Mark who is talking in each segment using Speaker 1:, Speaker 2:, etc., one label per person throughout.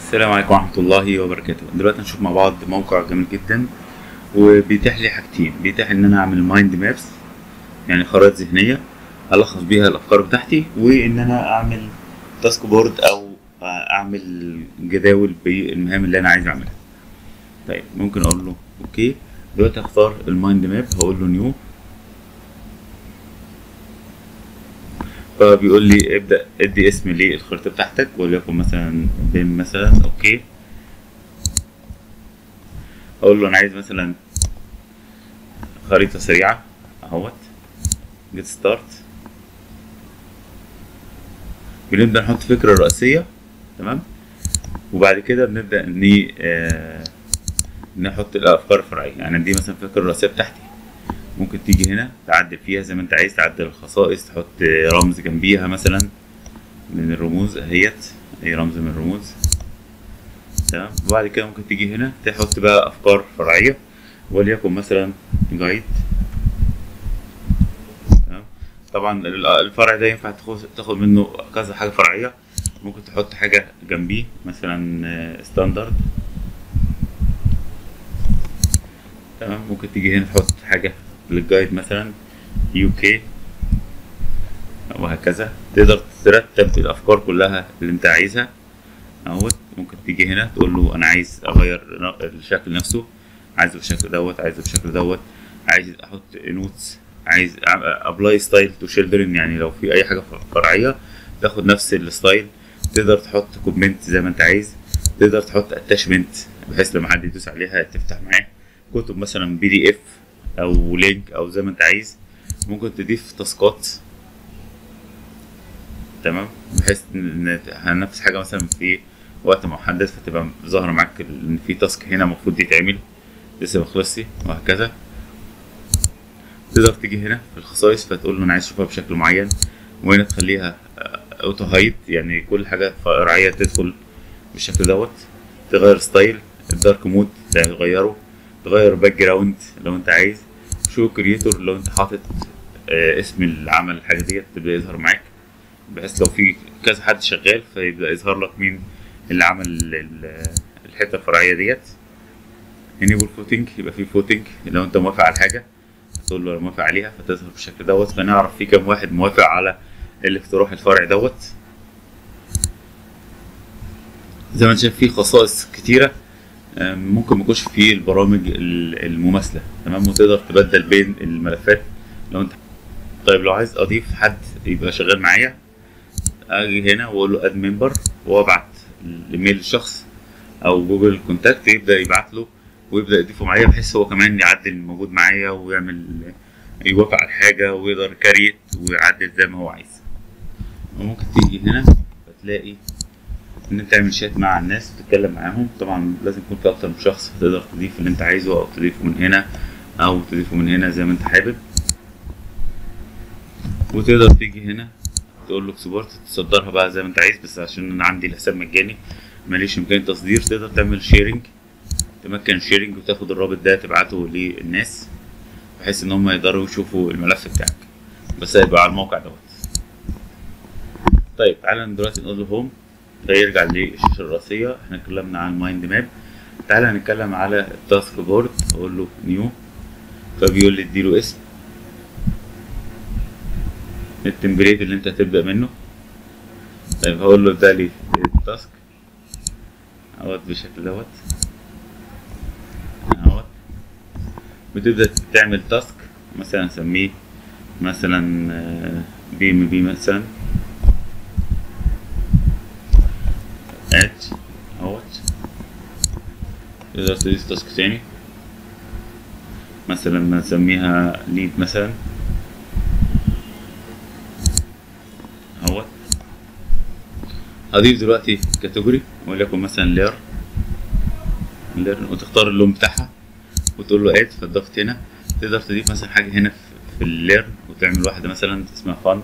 Speaker 1: السلام عليكم ورحمة الله وبركاته دلوقتي هنشوف مع بعض موقع جميل جدا وبيتيح لي حاجتين بيتيح ان انا اعمل مايند مابس يعني خرائط ذهنية الخص بيها الافكار بتاعتي وان انا اعمل تاسك بورد او اعمل جداول بالمهام اللي انا عايز اعملها طيب ممكن اقول له اوكي دلوقتي هختار المايند ماب هقول له نيو فبيقول لي ابدا ادي اسم للخريطه بتاعتك وليكن مثلا بيم مثلا اوكي اقول له انا عايز مثلا خريطه سريعه اهوت جيت ستارت بنبدا نحط فكره رئيسيه تمام وبعد كده بنبدا ان آه نحط الافكار الفرعيه يعني دي مثلا الفكره الرئيسيه بتاعتي ممكن تيجي هنا تعدل فيها زي ما انت عايز تعدل الخصائص تحط رمز جنبيها مثلا من الرموز اهيت اي رمز من الرموز تمام وبعد كده ممكن تيجي هنا تحط بقى افكار فرعيه وليكن مثلا جايد تمام طبعا الفرع ده ينفع تاخد منه كذا حاجه فرعيه ممكن تحط حاجه جنبيه مثلا ستاندرد تمام ممكن تيجي هنا تحط حاجه للجايد مثلا يو كي وهكذا تقدر ترتب الافكار كلها اللي انت عايزها اهوت ممكن تيجي هنا تقول له انا عايز اغير الشكل نفسه عايزه بالشكل دوت عايزه بالشكل دوت عايز احط نوتس عايز ابلاي ستايل تو شيلدرن يعني لو في اي حاجه فرعيه تاخد نفس الستايل تقدر تحط كومنت زي ما انت عايز تقدر تحط اتاشمنت بحيث لما حد يدوس عليها تفتح معاه كتب مثلا بي دي اف او لينك او زي ما انت عايز ممكن تضيف تاسكات تمام بحيث ان هنفس حاجه مثلا في وقت محدد فتبقى ظاهره معاك ان في تاسك هنا المفروض يتعمل لسه مخلصش وهكذا تقدر تيجي هنا في الخصائص فتقول له انا عايز اشوفها بشكل معين وهنا تخليها اوتو هايد يعني كل حاجه فرعيه تدخل بالشكل دوت تغير ستايل الدارك مود تغيره تغير باك جراوند لو انت عايز شو كرييتور لو انت حاطط اه اسم العمل الحاجه ديت تبدا يظهر معاك بحيث لو في كذا حد شغال فيبدا يظهر لك مين اللي عمل الحته الفرعيه ديت انيبل فوتنج يبقى في فوتنج لو انت موافق على حاجه تقول له انا موافق عليها فتظهر بالشكل دوت فنعرف في كام واحد موافق على الاقتراح الفرعي دوت زي ما انت شايف في خصائص كتيره ممكن ما يكونش في البرامج المماثله تمام وتقدر تبدل بين الملفات لو انت طيب لو عايز اضيف حد يبقى شغال معايا اجي هنا واقول له اد ممبر وابعت الايميل للشخص او جوجل كونتاكت يبدا يبعت له ويبدا يضيفه معايا بحيث هو كمان يعدل الموجود معايا ويعمل يوافق على حاجه ويقدر كاريت ويعدل زي ما هو عايز وممكن تيجي هنا فتلاقي ان انت تعمل شات مع الناس وتتكلم معاهم طبعا لازم يكون في اكتر من شخص فتقدر تضيف اللي انت عايزه او تضيفه من هنا او تضيفه من هنا زي ما انت حابب وتقدر تيجي هنا تقول له اكسبورت تصدرها بقى زي ما انت عايز بس عشان انا عندي الحساب مجاني ماليش امكانيه تصدير تقدر تعمل شيرنج تمكن شيرنج وتاخد الرابط ده تبعته للناس بحيث ان هم يقدروا يشوفوا الملف بتاعك بس هيبقى على الموقع دوت طيب تعالى دلوقتي نقول له هوم ده يرجع للشاشه الرئيسيه احنا اتكلمنا عن المايند ماب تعالى هنتكلم على التاسك بورد اقول له نيو فبيقول لي اديله اسم التمبليت اللي انت هتبدا منه طيب هقول له ابدا لي التاسك اهوت بالشكل دوت اهوت بتبدا تعمل تاسك مثلا نسميه مثلا بي ام بي مثلا اد اهوت تقدر تضيف تاسك تاني مثلا نسميها ليد مثلا اهوت هضيف دلوقتي كاتيجوري وليكن مثلا لير لير وتختار اللون بتاعها وتقول له اد فضفت هنا تقدر تضيف مثلا حاجه هنا في اللير وتعمل واحده مثلا اسمها فان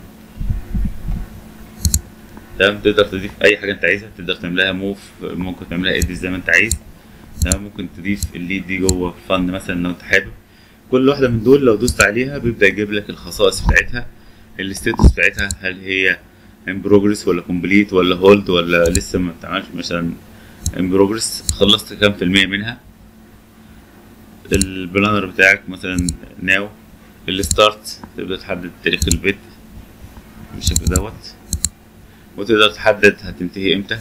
Speaker 1: تمام تقدر تضيف اي حاجه انت عايزها تقدر تعملها موف ممكن تعملها ايديت زي ما انت عايز تمام ممكن تضيف الليد دي جوه فن مثلا لو انت حابب كل واحده من دول لو دوست عليها بيبدا يجيب لك الخصائص بتاعتها الستاتس بتاعتها هل هي ان بروجرس ولا كومبليت ولا هولد ولا لسه ما بتعملش مثلا ان بروجرس خلصت كام في المية منها البلانر بتاعك مثلا ناو الستارت تبدأ تحدد تاريخ البيت بالشكل دوت وتقدر تحدد هتنتهي امتى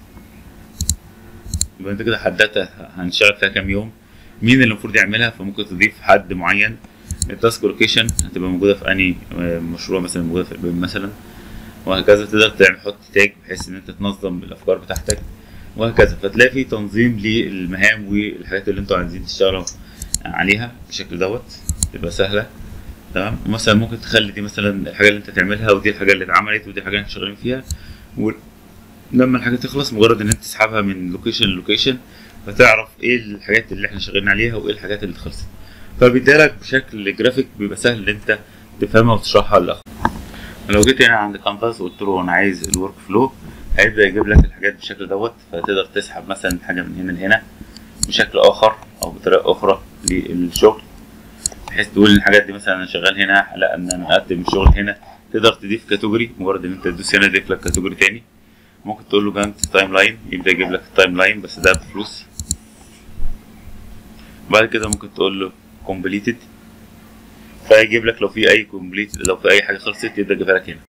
Speaker 1: يبقى انت كده حددت هنشتغل فيها كام يوم مين اللي المفروض يعملها فممكن تضيف حد معين التاسك لوكيشن هتبقى موجودة في أنهي مشروع مثلا موجودة في البيم مثلا وهكذا تقدر تعمل تحط تاج بحيث إن أنت تنظم الأفكار بتاعتك وهكذا فتلاقي في تنظيم للمهام والحاجات اللي انتوا عايزين تشتغلوا عليها بالشكل دوت تبقى سهلة تمام مثلا ممكن تخلي دي مثلا الحاجة اللي انت تعملها ودي الحاجة اللي اتعملت ودي الحاجة اللي احنا شغالين فيها ولما الحاجة تخلص مجرد ان انت تسحبها من لوكيشن لوكيشن فتعرف ايه الحاجات اللي احنا شغالين عليها وايه الحاجات اللي خلصت فبيديلك بشكل جرافيك بيبقى سهل ان انت تفهمها وتشرحها للاخر لو جيت هنا عند كانفاس وقلت له انا عايز الورك فلو هيبدا يجيب لك الحاجات بالشكل دوت فتقدر تسحب مثلا حاجه من هنا لهنا بشكل اخر او بطريقه اخرى للشغل بحيث تقول ان الحاجات دي مثلا انا شغال هنا لا ان انا اقدم الشغل هنا تقدر تضيف كاتيجوري مجرد ان انت تدوس هنا يضيف لك كاتيجوري تاني ممكن تقول له جانت تايم لاين يبدا يجيب لك التايم لاين بس ده بفلوس بعد كده ممكن تقول له كومبليتد فيجيب لك لو في اي كومبليت لو في اي حاجه خلصت يبدا يجيبها لك هنا